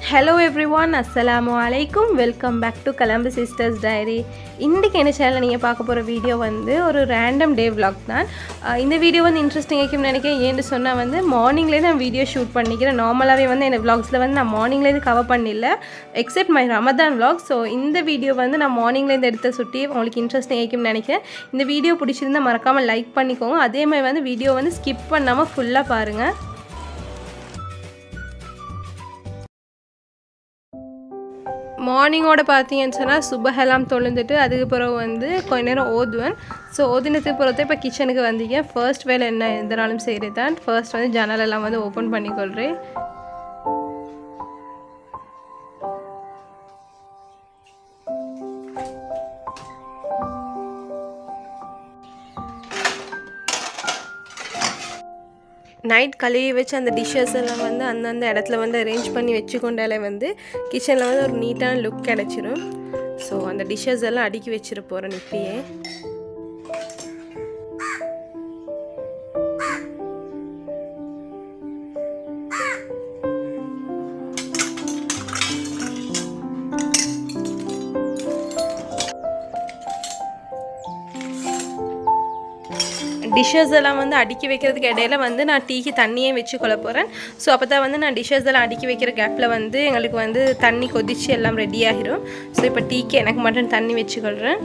hello every one அஸ்ஸலாமு அலைக்கும் welcome back to கலம்பு சிஸ்டர்ஸ் டைரி இன்றைக்கி என்ன சேனலில் நீங்கள் பார்க்க போகிற வீடியோ வந்து ஒரு ரேண்டம் டே vlog தான் அஹ் இந்த வீடியோ வந்து இன்ட்ரெஸ்டிங் இருக்கும்னு நினைக்கிறேன் ஏன்னு சொன்னால் வந்து மார்னிங்லேருந்து நான் வீடியோ ஷூட் பண்ணிக்கிறேன் நார்மலாகவே வந்து என் vlogsல வந்து நான் மார்னிங்லேருந்து கவர் பண்ணிடல except my Ramadan vlog so இந்த வீடியோ வந்து நான் மார்னிங்லேருந்து எடுத்த சுட்டி உங்களுக்கு இன்ட்ரெஸ்டிங் இருக்கும்னு நினைக்கிறேன் இந்த வீடியோ பிடிச்சிருந்தா மறக்காமல் லைக் பண்ணிக்கோங்க அதே மாதிரி வந்து வீடியோ வந்து ஸ்கிப் பண்ணாமல் ஃபுல்லாக பாருங்கள் மார்னிங்கோட பார்த்தீங்கன்னு சொன்னால் சுபஹெல்லாம் தொழுந்துட்டு அதுக்கு பிறகு வந்து கொஞ்ச நேரம் ஓதுவேன் ஸோ ஓதினத்துக்கு பிறகு இப்போ கிச்சனுக்கு வந்தீங்க ஃபர்ஸ்ட் வேலை என்ன எந்தனாலும் செய்கிறது தான் ஃபர்ஸ்ட் வந்து ஜன்னலெல்லாம் வந்து ஓப்பன் பண்ணிக்கொள்கிறேன் நைட் கழுவி வச்சு அந்த டிஷ்ஷஸ் எல்லாம் வந்து அந்தந்த இடத்துல வந்து அரேஞ்ச் பண்ணி வச்சுக்கொண்டாலே வந்து கிச்சனில் வந்து ஒரு நீட்டான லுக் கிடச்சிரும் ஸோ அந்த டிஷ்ஷஸ் எல்லாம் அடுக்கி வச்சிட போகிறேன் இப்பயே டிஷ்ஷஸ் எல்லாம் வந்து அடுக்கி வைக்கிறதுக்கு இடையில வந்து நான் டீக்கு தண்ணியே வச்சு கொள்ள போகிறேன் ஸோ அப்போ தான் வந்து நான் டிஷ்ஷஸ் எல்லாம் அடுக்கி வைக்கிற கேப்பில் வந்து எங்களுக்கு வந்து தண்ணி கொதிச்சு எல்லாம் ரெடி ஆகிரும் ஸோ இப்போ டீக்கு எனக்கு மட்டும் தண்ணி வச்சுக்கொள்கிறேன்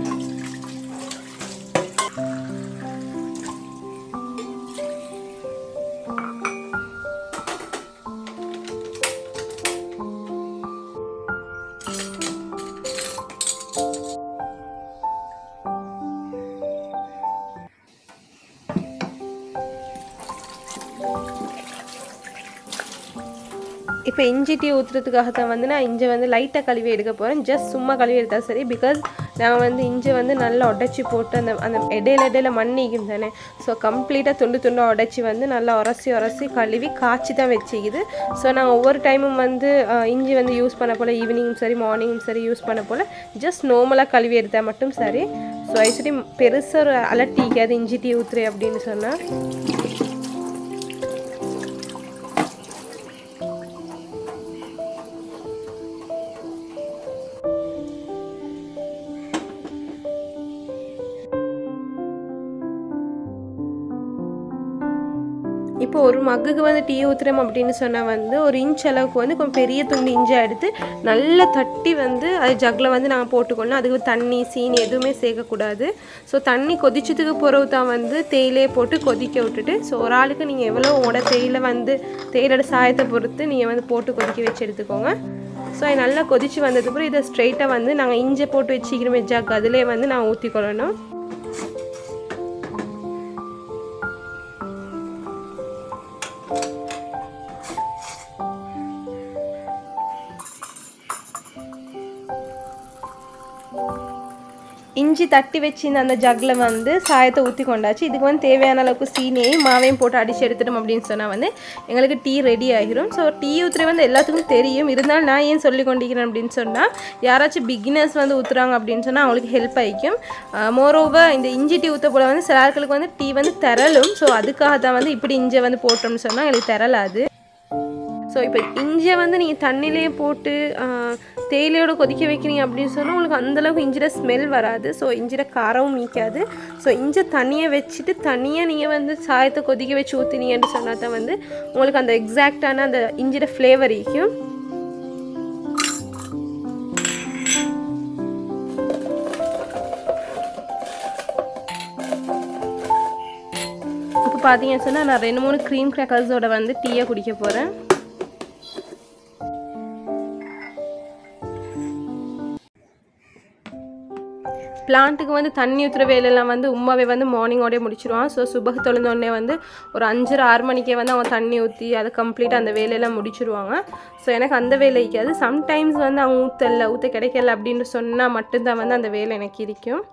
இப்போ இஞ்சி டீ ஊற்றுறதுக்காக தான் வந்து நான் இஞ்சி வந்து லைட்டாக கழுவி எடுக்க போகிறேன் ஜஸ்ட் சும்மா கழுவி எடுத்தால் சரி பிகாஸ் நான் வந்து இஞ்சி வந்து நல்லா உடச்சி போட்டு அந்த அந்த இடையில இடையில மண்ணிக்கும் தானே ஸோ கம்ப்ளீட்டாக துண்டு துண்டாக உடச்சி வந்து நல்லா உரசி உரசி கழுவி காய்ச்சி தான் வச்சுக்குது ஸோ நாங்கள் ஒவ்வொரு டைமும் வந்து அஹ், இஞ்சி வந்து யூஸ் பண்ண போல் ஈவினிங்கும் சரி மார்னிங்கும் சரி யூஸ் பண்ண போல் ஜஸ்ட் நார்மலாக கழுவி எடுத்தால் மட்டும் சரி ஸோ ஆக்சுவலி பெருசாக ஒரு அலட்டிக்காது இஞ்சி டீ ஊற்றுறேன் அப்படின்னு சொன்னால் இப்போ ஒரு மக்குக்கு வந்து டீ ஊற்றுறோம் அப்படின்னு சொன்னால் வந்து ஒரு இன்ச் அளவுக்கு வந்து கொஞ்சம் பெரிய துண்டு இஞ்சி எடுத்து நல்லா தட்டி வந்து அது ஜக்கில் வந்து நாங்கள் போட்டுக்கொள்ளணும் அதுக்கு தண்ணி சீனி எதுவுமே சேர்க்கக்கூடாது ஸோ தண்ணி கொதிச்சதுக்கு பிறகு தான் வந்து தேயிலையை போட்டு கொதிக்க விட்டுட்டு ஸோ ஒரு ஆளுக்கு நீங்கள் எவ்வளோ உங்களோட தேயிலை வந்து தேயிலோட சாயத்தை பொறுத்து நீங்கள் வந்து போட்டு கொதிக்க வச்சு எடுத்துக்கோங்க ஸோ அது நல்லா கொதிச்சு வந்ததுக்கப்புறம் இதை ஸ்ட்ரைட்டாக வந்து நாங்கள் இஞ்சி போட்டு வச்சுக்கிறோமே ஜக் அதிலே வந்து நாங்கள் ஊற்றிக்கொள்ளணும் இஞ்சி தட்டி வச்சிருந்த அந்த ஜக்கில் வந்து சாயத்தை ஊற்றி கொண்டாச்சு இதுக்கு வந்து தேவையான அளவுக்கு சீனியையும் மாவையும் போட்டு அடித்து எடுத்துட்டோம் அப்படின்னு சொன்னால் வந்து எங்களுக்கு டீ ரெடி ஆகிரும் ஸோ டீ ஊற்றுறது வந்து எல்லாத்துக்கும் தெரியும் இருந்தாலும் நான் ஏன் சொல்லி கொண்டிருக்கிறேன் அப்படின்னு சொன்னால் யாராச்சும் பிகினர்ஸ் வந்து ஊற்றுறாங்க அப்படின்னு சொன்னால் அவங்களுக்கு ஹெல்ப் ஆகிக்கும் மோரோவர் இந்த இஞ்சி டீ ஊற்ற போல வந்து சில ஆட்களுக்கு வந்து டீ வந்து திரளும் ஸோ அதுக்காக தான் வந்து இப்படி இஞ்சியை வந்து போட்டோம்னு சொன்னால் எங்களுக்கு திரளாது ஸோ இப்போ இஞ்சியை வந்து நீங்கள் தண்ணியிலே போட்டு ஆஹ், தேயிலையோட கொதிக்க வைக்கிறீங்க அப்படின்னு சொன்னால் உங்களுக்கு அந்தளவுக்கு இஞ்சிட ஸ்மெல் வராது ஸோ இஞ்சிட காரமும் மீக்காது ஸோ இஞ்சி தனியாக வச்சுட்டு தனியாக நீங்கள் வந்து சாயத்தை கொதிக்க வச்சு ஊற்றினீங்கன்னு சொன்னால் தான் வந்து உங்களுக்கு அந்த எக்ஸாக்டான அந்த இஞ்சிட ஃப்ளேவர் இருக்கும் இப்போ பார்த்தீங்கன்னு சொன்னால் நான் ரெண்டு மூணு க்ரீம் கிராக்கர்ஸோட வந்து டீயை குடிக்க போகிறேன் பிளான்ட்டுக்கு வந்து தண்ணி ஊற்றுற வேலையெல்லாம் வந்து உமாவே வந்து மார்னிங்கோடய முடிச்சிருவான் ஸோ சுபக தொழுந்தோடனே வந்து ஒரு அஞ்சரை ஆறு மணிக்கே வந்து அவன் தண்ணி ஊற்றி அதை கம்ப்ளீட்டாக அந்த வேலையெல்லாம் முடிச்சிருவாங்க ஸோ எனக்கு அந்த வேலை இருக்காது சம்டைம்ஸ் வந்து அவன் ஊற்றல ஊற்ற கிடைக்கல அப்படின்னு சொன்னால் மட்டும்தான் வந்து அந்த வேலை எனக்கு இருக்கும்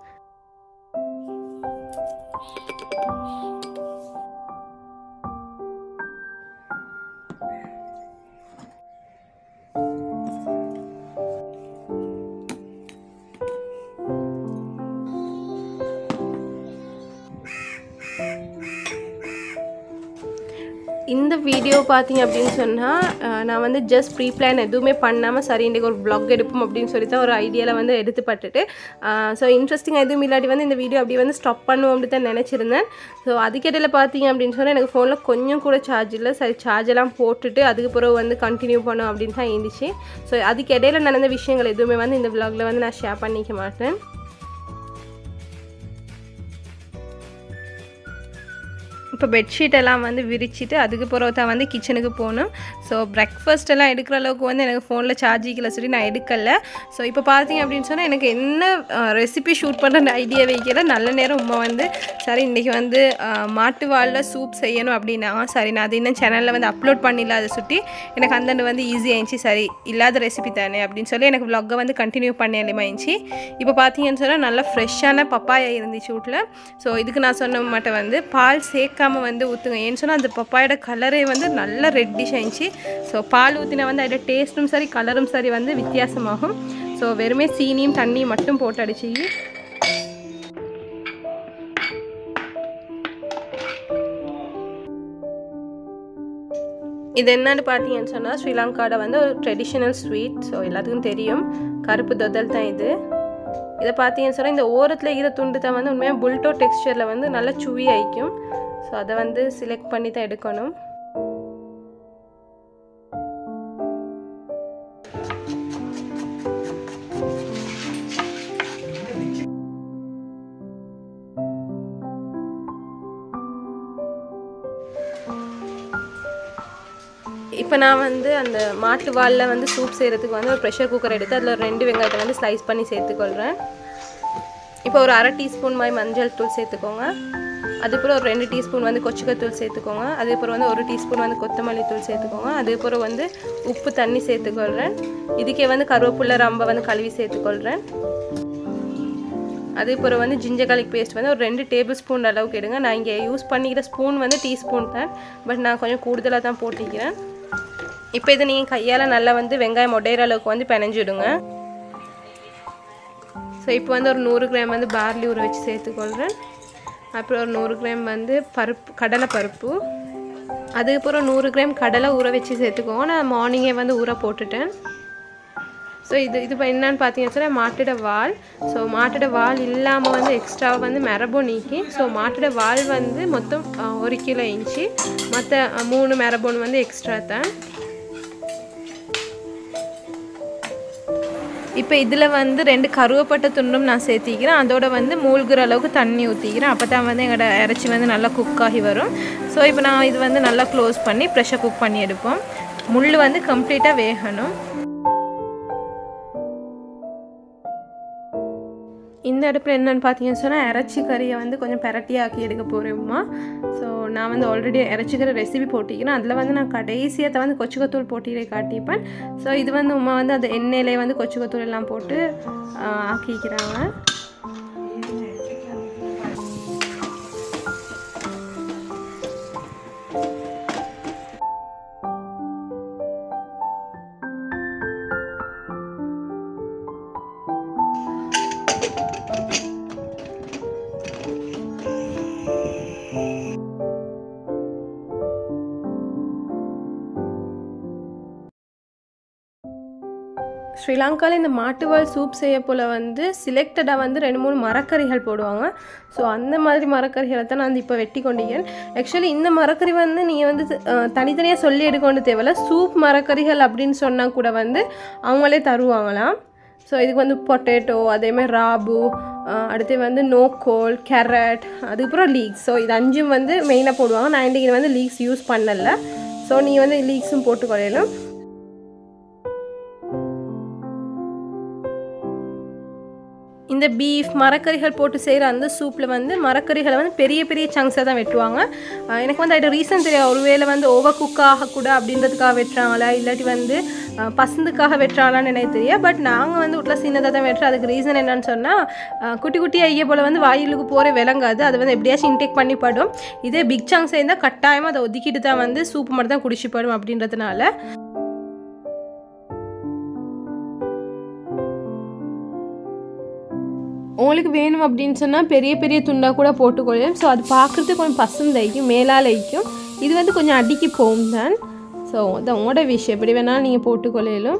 இந்த வீடியோ பார்த்தீங்க அப்படின்னு சொன்னால் நான் வந்து ஜஸ்ட் ப்ரீ பிளான் எதுவுமே பண்ணாமல் சரி இன்றைக்கி ஒரு vlog எடுப்போம் அப்படின்னு சொல்லி தான் ஒரு ஐடியாவில் வந்து எடுத்து பட்டுட்டு ஸோ இன்ட்ரெஸ்டிங் எதுவும் இல்லாட்டி வந்து இந்த வீடியோ அப்படி வந்து ஸ்டாப் பண்ணுவோம் அப்படி தான் நினச்சிருந்தேன் ஸோ அதுக்கிடையில் பார்த்தீங்க அப்படின்னு சொன்னால் எனக்கு ஃபோனில் கொஞ்சம் கூட சார்ஜ் இல்லை சரி சார்ஜ் எல்லாம் போட்டுட்டு அதுக்கு பிறகு வந்து கண்டினியூ பண்ணும் அப்படின்னு தான் இருந்துச்சு ஸோ அதுக்கு இடையில நடந்த விஷயங்கள் எதுவுமே வந்து இந்த vlogல வந்து நான் ஷேர் பண்ணிக்க மாட்டேன் இப்போ பெட்ஷீட் எல்லாம் வந்து விரிச்சிட்டு அதுக்கு பிறகு தான் வந்து கிச்சனுக்கு போகணும் ஸோ பிரேக்ஃபாஸ்ட் எல்லாம் எடுக்கிற அளவுக்கு வந்து எனக்கு ஃபோனில் சார்ஜ் இல்லை சொல்லி நான் எடுக்கலை ஸோ இப்போ பார்த்தீங்க அப்படின்னு சொன்னால் எனக்கு என்ன ரெசிபி ஷூட் பண்ணுற ஐடியா வைக்கல நல்ல நேரம் உமா வந்து சரி இன்றைக்கி வந்து அஹ், மாட்டு வாலில் சூப் செய்யணும் அப்படின்னா சரி நான் அது இன்னும் சேனலில் வந்து அப்லோட் பண்ணிடல அதை சுட்டி எனக்கு அந்தாண்டு வந்து ஈஸியாக இருந்துச்சு சரி இல்லாத ரெசிபி தானே அப்படின்னு சொல்லி எனக்கு vlog-அ வந்து கண்டினியூ பண்ணலைமா இருந்துச்சு இப்போ பார்த்தீங்கன்னு சொன்னால் நல்லா ஃப்ரெஷ்ஷான பப்பாயா இருந்துச்சு வீட்டில் ஸோ இதுக்கு நான் சொன்ன மட்டும் வந்து பால் சேர்க்காம வந்து ஊற்றுங்க ஏன்னு சொன்னால் அந்த பப்பாயோட கலரே வந்து நல்ல ரெட்டிஷ் ஆயிடுச்சு ஸோ பால் ஊற்றினா வந்து அதோட டேஸ்ட்டும் சரி கலரும் சரி வந்து வித்தியாசமாகும் ஸோ வெறுமே சீனியும் தண்ணியும் மட்டும் போட்டு அடிச்சு இது என்னன்னு பார்த்தீங்கன்னு சொன்னால் ஸ்ரீலங்காவோட வந்து ஒரு ட்ரெடிஷ்னல் ஸ்வீட் ஸோ எல்லாத்துக்கும் தெரியும் கருப்பு தொதல் தான் இது இதை பார்த்தீங்கன்னு சொன்னால் இந்த ஓரத்தில் ஈர துண்டு தான் வந்து உண்மையாக புல்டோ டெக்ஸ்சரில் வந்து நல்லா சுவி ஆயிக்கும் ஸோ அதை வந்து செலக்ட் பண்ணி தான் எடுக்கணும் இப்போ நான் வந்து அந்த மாட்டு வாலில் வந்து சூப் செய்கிறதுக்கு வந்து ஒரு ப்ரெஷர் குக்கர் எடுத்து அதில் ஒரு ரெண்டு வெங்காயத்தை வந்து ஸ்லைஸ் பண்ணி சேர்த்துக்கொள்கிறேன் இப்போ ஒரு அரை டீஸ்பூன் மாதிரி மஞ்சள் தூள் சேர்த்துக்கோங்க அதுக்கப்புறம் ஒரு ரெண்டு டீஸ்பூன் வந்து கொச்சிக்கத்தூள் சேர்த்துக்கோங்க அதுக்கப்புறம் வந்து ஒரு டீஸ்பூன் வந்து கொத்தமல்லி தூள் சேர்த்துக்கோங்க அதுக்கப்புறம் வந்து உப்பு தண்ணி சேர்த்துக்கொள்கிறேன் இதுக்கே வந்து கருவேப்பிலை ரம்பை வந்து கழுவி சேர்த்துக்கொள்கிறேன் அதுக்கப்புறம் வந்து ஜிஞ்சர் garlic பேஸ்ட் வந்து ஒரு ரெண்டு டேபிள் ஸ்பூன் அளவுக்கு எடுங்க நான் இங்கே யூஸ் பண்ணிக்கிற ஸ்பூன் வந்து டீஸ்பூன் தான் பட் நான் கொஞ்சம் கூடுதலாக தான் போட்டிக்கிறேன் இப்போ இதை நீங்கள் கையால் நல்லா வந்து வெங்காயம் உடையிற அளவுக்கு வந்து பிணைஞ்சிடுங்க ஸோ இப்போ வந்து ஒரு நூறு கிராம் வந்து பார்லி ஊற வச்சு சேர்த்துக்கொள்கிறேன் அப்புறம் ஒரு நூறு கிராம் வந்து பருப்பு கடலை பருப்பு அதுக்கப்புறம் நூறு கிராம் கடலை ஊற வச்சு சேர்த்துக்கோங்க நான் மார்னிங்கே வந்து ஊற போட்டுட்டேன் ஸோ இது இது இப்போ என்னன்னு பார்த்தீங்கன்னு சொன்னால் மாட்டோட வால் ஸோ மாட்டோட வால் இல்லாமல் வந்து எக்ஸ்ட்ரா வந்து மெரபோ நீக்கி ஸோ மாட்டோட வால் வந்து மொத்தம் அஹ், ஒரு கிலோ இன்ச்சு மற்ற அஹ், மூணு மெரபோன் வந்து எக்ஸ்ட்ரா தான் இப்போ இதில் வந்து ரெண்டு கருவேப்பட்டை துண்டும் நான் சேர்த்திக்கிறேன் அதோட வந்து மூழ்கிற அளவுக்கு தண்ணி ஊற்றிக்கிறேன் அப்போ தான் வந்து எங்களோட இறைச்சி வந்து நல்லா குக் ஆகி வரும் ஸோ இப்போ நான் இது வந்து நல்லா க்ளோஸ் பண்ணி ப்ரெஷர் குக் பண்ணி எடுப்போம் முள் வந்து கம்ப்ளீட்டாக வேகணும் இந்த அடுப்பில் என்னென்னு பார்த்தீங்கன்னு சொன்னால் இறைச்சி கறியை வந்து கொஞ்சம் பெரட்டியாக்கி எடுக்க போகிறேம்மா ஸோ நான் வந்து ஆல்ரெடி இறைச்சி கறி ரெசிபி போட்டிக்கிறேன் அதில் வந்து நான் கடைசியத்தை வந்து கொச்சுக்கத்தூள் போட்டியிலே காட்டிப்பேன் ஸோ இது வந்து உமா வந்து அந்த எண்ணெயிலே வந்து கொச்சுக்கத்தூள் எல்லாம் போட்டு ஆ, ஆக்கிக்கிறாங்க ஸ்ரீலங்காவில் இந்த மாட்டுவால் சூப் செய்ய போல் வந்து சிலெக்டடாக வந்து ரெண்டு மூணு மரக்கறிகள் போடுவாங்க ஸோ அந்த மாதிரி மரக்கறிகளை தான் நான் வந்து இப்போ வெட்டி கொண்டிருக்கேன் ஆக்சுவலி இந்த மரக்கறி வந்து நீங்கள் வந்து அஹ், தனித்தனியாக சொல்லி எடுக்கொண்டு தேவையில்ல சூப் மரக்கறிகள் அப்படின்னு சொன்னால் கூட வந்து அவங்களே தருவாங்களாம் ஸோ இதுக்கு வந்து பொட்டேட்டோ அதேமாதிரி ராபு அஹ், அடுத்து வந்து நோக்கோல் கேரட் அதுக்கப்புறம் லீக்ஸ் ஸோ இது அஞ்சும் வந்து மெயினாக போடுவாங்க நான் இன்றைக்கி வந்து லீக்ஸ் யூஸ் பண்ணல ஸோ நீங்கள் வந்து லீக்ஸும் போட்டுக்கொள்ளலாம் இந்த பீஃப் மரக்கறிகள் போட்டு செய்கிற அந்த சூப்பில் வந்து மரக்கறிகளை வந்து பெரிய பெரிய சங்க்ஸாக தான் வெட்டுவாங்க அஹ் எனக்கு வந்து அது ரீசன் தெரியும் ஒருவேளை வந்து ஓவர் குக் ஆகக்கூட அப்படின்றதுக்காக வெட்டுறாங்களா இல்லாட்டி வந்து அஹ், பசந்துக்காக வெட்டுறாங்களான்னு எனக்கு தெரியும் பட் நாங்கள் வந்து வீட்டில் சின்னதாக தான் வெட்டுறோம் அதுக்கு ரீசன் என்னன்னு சொன்னால் குட்டி குட்டி ஐய போல் வந்து வாயிலுக்கு போகிற விளங்காது அது வந்து எப்படியாச்சும் இன்டேக் பண்ணி படும் இதே பிக் சங்க்ஸ் இருந்தால் கட்டாயமாக அதை ஒதுக்கிட்டு தான் வந்து சூப் மட்டும் தான் குடிச்சு படும் அப்படின்றதுனால உங்களுக்கு வேணும் அப்படின்னு சொன்னால் பெரிய பெரிய துண்டாக கூட போட்டுக்கொள்ளும் ஸோ அது பார்க்குறதுக்கு கொஞ்சம் பசந்தாயிக்கும் மேலால் வைக்கும் இது வந்து கொஞ்சம் அடிக்கி போகும் தான் ஸோ அது உங்களோட விஷயம் எப்படி வேணாலும் நீங்கள் போட்டுக்கொள்ளையிலும்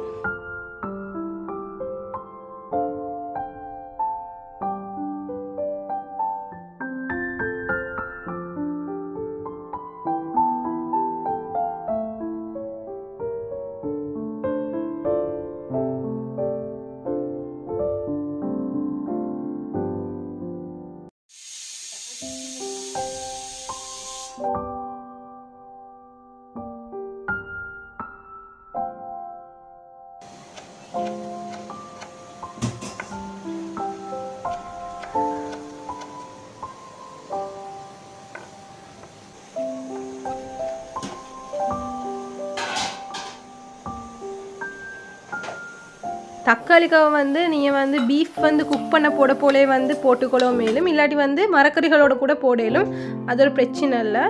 தக்காளிக்காவை வந்து நீங்கள் வந்து பீஃப் வந்து குக் பண்ண போட போலே வந்து போட்டுக்கொள்ள மேலும் இல்லாட்டி வந்து மரக்கறிகளோட கூட போடலும் அது ஒரு பிரச்சனை இல்லை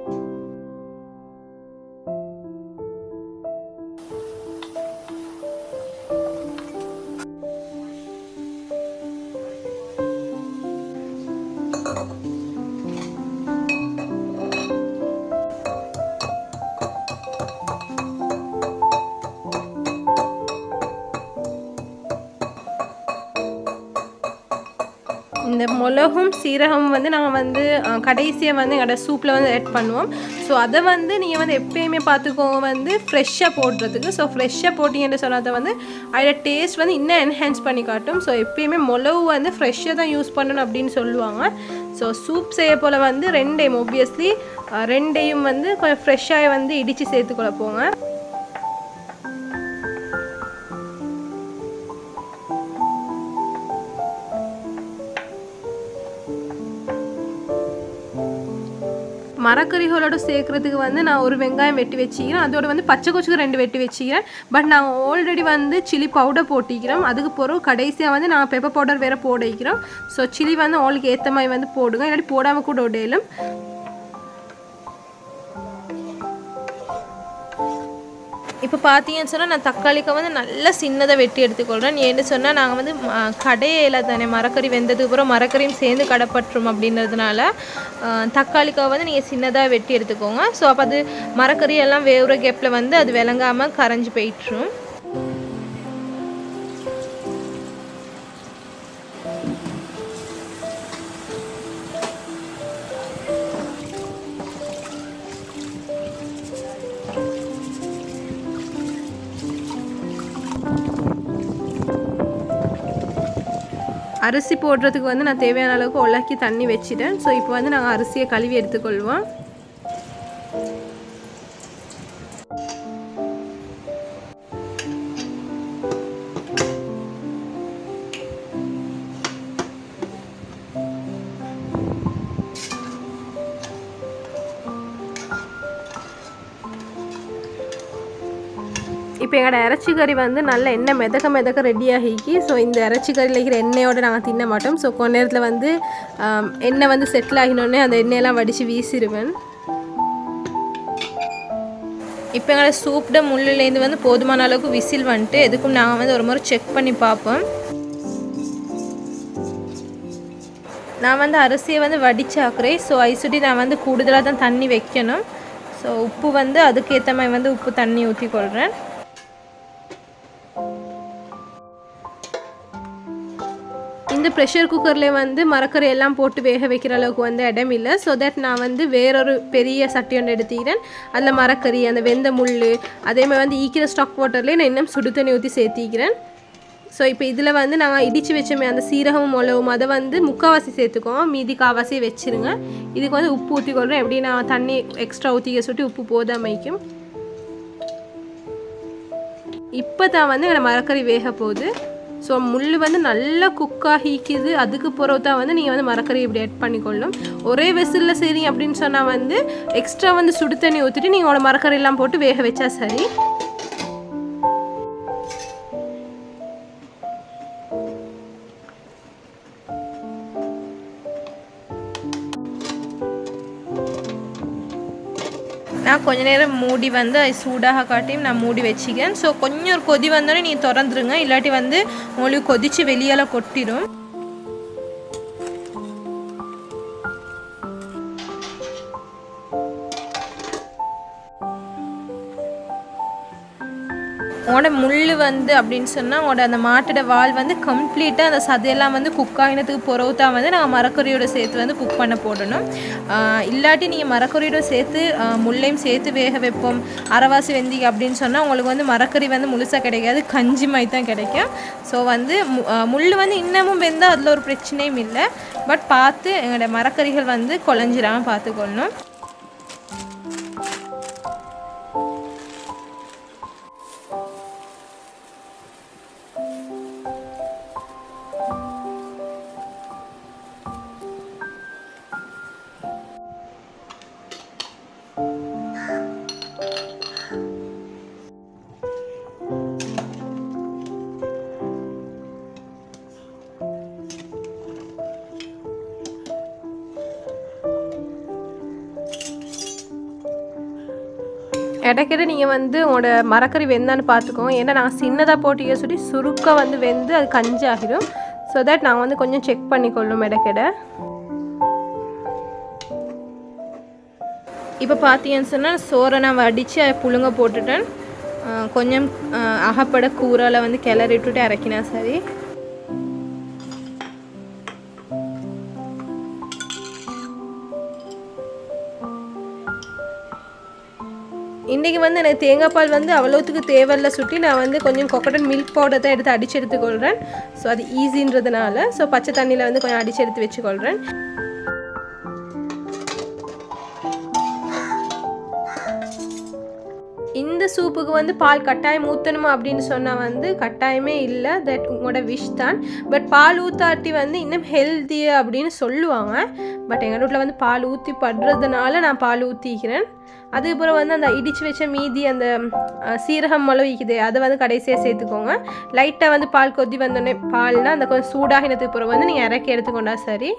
இந்த மிளகும் சீரகம் வந்து நாங்கள் வந்து கடைசியாக வந்து எங்களோட சூப்பில் வந்து ஆட் பண்ணுவோம் ஸோ அதை வந்து நீங்கள் வந்து எப்பயுமே பார்த்துக்கோங்க வந்து ஃப்ரெஷ்ஷாக போடுறதுக்கு ஸோ ஃப்ரெஷ்ஷாக போட்டிங்கன்னு சொன்னதை வந்து அதில் டேஸ்ட் வந்து இன்னும் என்ஹான்ஸ் பண்ணி காட்டும் ஸோ எப்பயுமே மிளகு வந்து ஃப்ரெஷ்ஷாக தான் யூஸ் பண்ணணும் அப்படின்னு சொல்லுவாங்க ஸோ சூப் செய்ய போல் வந்து ரெண்டையும் ஒப்வியஸ்லி ரெண்டையும் வந்து கொஞ்சம் ஃப்ரெஷ்ஷாக வந்து இடித்து சேர்த்துக்கொள்ள போங்க மரக்கறிகளோட சேர்க்குறதுக்கு வந்து நான் ஒரு வெங்காயம் வெட்டி வச்சுக்கிறேன் அதோட வந்து பச்சை கொச்சுக்கு ரெண்டு வெட்டி வச்சுக்கிறேன் பட் நான் ஆல்ரெடி வந்து சில்லி பவுடர் போட்டிக்கிறோம் அதுக்கு பிறகு கடைசியாக வந்து நான் பெப்பர் பவுடர் வேறு போட வைக்கிறோம் ஸோ சில்லி வந்து உங்களுக்கு ஏற்ற மாதிரி வந்து போடுங்க இல்லாட்டி போடாமல் கூட உடையலும் இப்போ பார்த்தீங்கன்னு சொன்னால் நான் தக்காளிக்காய் வந்து நல்லா சின்னதாக வெட்டி எடுத்துக்கொள்கிறேன் ஏன்னு சொன்னால் நாங்கள் வந்து ம- கடையில தானே மரக்கறி வெந்ததுக்கு அப்புறம் மரக்கறியும் சேர்ந்து கடைப்பட்டுரும் அப்படின்றதுனால அஹ், தக்காளிக்காய் வந்து நீங்கள் சின்னதாக வெட்டி எடுத்துக்கோங்க ஸோ அப்போ அது மரக்கறி எல்லாம் வேவுற கேப்பில் வந்து அது விளங்காமல் கரைஞ்சி போயிட்டுரும் அரிசி போடுறதுக்கு வந்து நான் தேவையான அளவுக்கு உலக்கி தண்ணி வச்சிட்டேன் ஸோ இப்போ வந்து நாங்கள் அரிசியை கழுவி எடுத்துக்கொள்வோம் இப்போ எங்களோட இறைச்சி கறி வந்து நல்ல எண்ணெய் மிதக்க மிதக்க ரெடி ஆகிக்கி ஸோ இந்த இறைச்சி கறியில் இருக்கிற எண்ணெயோடு நாங்கள் தின்ன மாட்டோம் ஸோ கொஞ்ச நேரத்தில் வந்து ஆம், எண்ணெய் வந்து செட்டில் ஆகினோடனே அந்த எண்ணெயெல்லாம் வடித்து வீசிடுவேன் இப்போ எங்களோட சூப்ட முள்ளுலேருந்து வந்து போதுமான அளவுக்கு விசில் வந்துட்டு எதுக்கும் நாங்கள் வந்து ஒரு முறை செக் பண்ணி பார்ப்போம் நான் வந்து அரிசியை வந்து வடிச்சாக்குறேன் ஸோ ஐசுட்டி நான் வந்து கூடுதலாக தான் தண்ணி வைக்கணும் ஸோ உப்பு வந்து அதுக்கேற்ற மாதிரி வந்து உப்பு தண்ணி ஊற்றி கொள்கிறேன் இந்த ப்ரெஷர் குக்கரில் வந்து மரக்கறி எல்லாம் போட்டு வேக வைக்கிற அளவுக்கு வந்து இடம் இல்லை ஸோ தட் நான் வந்து வேறொரு பெரிய சட்டி ஒன்று எடுத்துக்கிறேன் அதில் மரக்கறி அந்த வெந்த முள் அதே மாதிரி வந்து ஈக்கிற ஸ்டாக் வாட்டர்லேயே நான் இன்னும் சுடு தண்ணி ஊற்றி சேர்த்திக்கிறேன் ஸோ இப்போ இதில் வந்து நாங்கள் இடித்து வச்சோமே அந்த சீரகமும் மிளகும் அதை வந்து முக்கால்வாசி சேர்த்துக்கோம் மீதி காவாசி வச்சிருங்க இதுக்கு வந்து உப்பு ஊற்றி கொள்கிறேன் எப்படி நான் தண்ணி எக்ஸ்ட்ரா ஊற்றிக்க சொல்லிட்டு உப்பு போதாமைக்கும் இப்போ தான் வந்து எங்களை மரக்கறி வேக போகுது ஸோ முள் வந்து நல்லா குக் ஆகிக்குது அதுக்கு பிறகு தான் வந்து நீங்கள் வந்து மரக்கறி இப்படி ஆட் பண்ணிக்கொள்ளும் ஒரே வெசிலில் சரி அப்படின்னு சொன்னால் வந்து எக்ஸ்ட்ரா வந்து சுடு தண்ணி ஊற்றிட்டு நீங்கள் உங்களோட மரக்கறி எல்லாம் போட்டு வேக வச்சா சரி நான் கொஞ்ச நேரம் மூடி வந்து அது சூடாக காட்டியும் நான் மூடி வச்சுக்கிறேன் ஸோ கொஞ்சம் ஒரு கொதி வந்தோடனே நீங்கள் திறந்துருங்க இல்லாட்டி வந்து உங்களுக்கு கொதித்து வெளியால் கொட்டிடும் உங்களோட முள் வந்து அப்படின்னு சொன்னால் உங்களோட அந்த மாட்டோட வால் வந்து கம்ப்ளீட்டாக அந்த சதையெல்லாம் வந்து குக் ஆகினதுக்கு பிறகு தான் வந்து நாங்கள் மரக்கறியோட சேர்த்து வந்து குக் பண்ண போடணும் ஆஹ் இல்லாட்டி நீங்கள் மரக்கறியோட சேர்த்து ஆஹ் முள்ளையும் சேர்த்து வேக வைப்போம் அரைவாசி வெந்திக்கு அப்படின்னு சொன்னால் உங்களுக்கு வந்து மரக்கறி வந்து முழுசாக கிடைக்காது கஞ்சி மாதிரி தான் கிடைக்கும் ஸோ வந்து மு- ஆஹ் முள் வந்து இன்னமும் வெந்தால் அதில் ஒரு பிரச்சனையும் இல்லை பட் பார்த்து எங்களோட மரக்கறிகள் வந்து குழஞ்சிடாமல் பார்த்துக்கொள்ளணும் இடைக்கிட நீங்கள் வந்து உங்களோட மரக்கறி வெந்தான்னு பார்த்துக்கோங்க ஏன்னா நான் சின்னதாக போட்டிக்க சொல்லி சுருக்க வந்து வெந்து அது கஞ்சி ஆகிடும் ஸோ தட் நாங்கள் வந்து கொஞ்சம் செக் பண்ணிக்கொள்ளும் இடைக்கிட இப்போ பார்த்தீங்கன்னு சொன்னால் சோறை நான் வடித்து அதை புழுங்க போட்டுட்டேன் அஹ் கொஞ்சம் அஹ் அகப்பட கூறால் வந்து கிளறி விட்டுட்டு இறக்கினா சரி இன்றைக்கி வந்து எனக்கு தேங்காய் பால் வந்து அவ்வளோத்துக்கு தேவையில்ல சுட்டி நான் வந்து கொஞ்சம் கொக்கட்டன் மில்க் பவுடர் தான் எடுத்து அடித்து எடுத்துக்கொள்கிறேன் ஸோ அது ஈஸின்றதுனால ஸோ பச்சை தண்ணியில் வந்து கொஞ்சம் அடித்து எடுத்து வச்சுக்கொள்கிறேன் இந்த சூப்புக்கு வந்து பால் கட்டாயம் ஊற்றணுமா அப்படின்னு சொன்னால் வந்து கட்டாயமே இல்லை தட் உங்களோட விஷ் தான் பட் பால் ஊற்றாட்டி வந்து இன்னும் ஹெல்த்தி அப்படின்னு சொல்லுவாங்க பட் எங்கள் வீட்டில் வந்து பால் ஊற்றி படுறதுனால நான் பால் ஊற்றிக்கிறேன் அதுக்கப்புறம் வந்து அந்த இடித்து வச்ச மீதி அந்த அஹ், சீரகம் மிளவிக்குது அதை வந்து கடைசியாக சேர்த்துக்கோங்க லைட்டாக வந்து பால் கொதி வந்தோடனே பால்னால் அந்த கொஞ்சம் சூடாகினதுக்கு அப்புறம் வந்து நீங்கள் இறக்கி எடுத்துக்கொண்டா சரி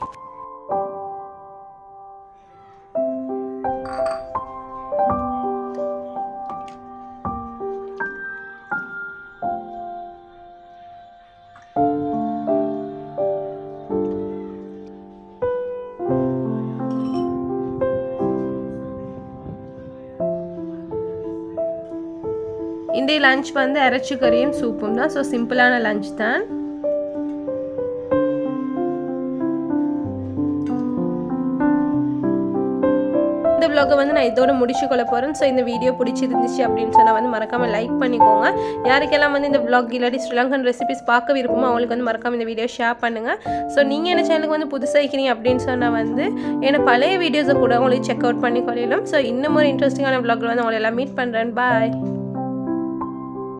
இன்றைய லஞ்ச் வந்து இறைச்சி கறியும் சூப்பும் தான் ஸோ சிம்பிளான லஞ்ச் தான் இந்த vlog-அ வந்து நான் இதோட முடிச்சு கொள்ள போகிறேன் ஸோ இந்த வீடியோ பிடிச்சிருந்துச்சு அப்படின்னு சொன்னால் வந்து மறக்காமல் லைக் பண்ணிக்கோங்க யாருக்கெல்லாம் வந்து இந்த vlog இல்லாட்டி ஸ்ரீலங்கன் ரெசிபிஸ் பார்க்க விருப்பமோ அவங்களுக்கு வந்து மறக்காமல் இந்த வீடியோ ஷேர் பண்ணுங்கள் ஸோ நீங்கள் என்ன சேனலுக்கு வந்து புதுசாக இருக்கிறீங்க அப்படின்னு சொன்னால் வந்து ஏன்னா பழைய வீடியோஸை கூட உங்களுக்கு செக் அவுட் பண்ணி கொள்ளலாம் ஸோ இன்னும் ஒரு இன்ட்ரெஸ்டிங்கான vlog-ல வந்து உங்களை எல்லாம் மீட் பண்ணுறேன் பாய்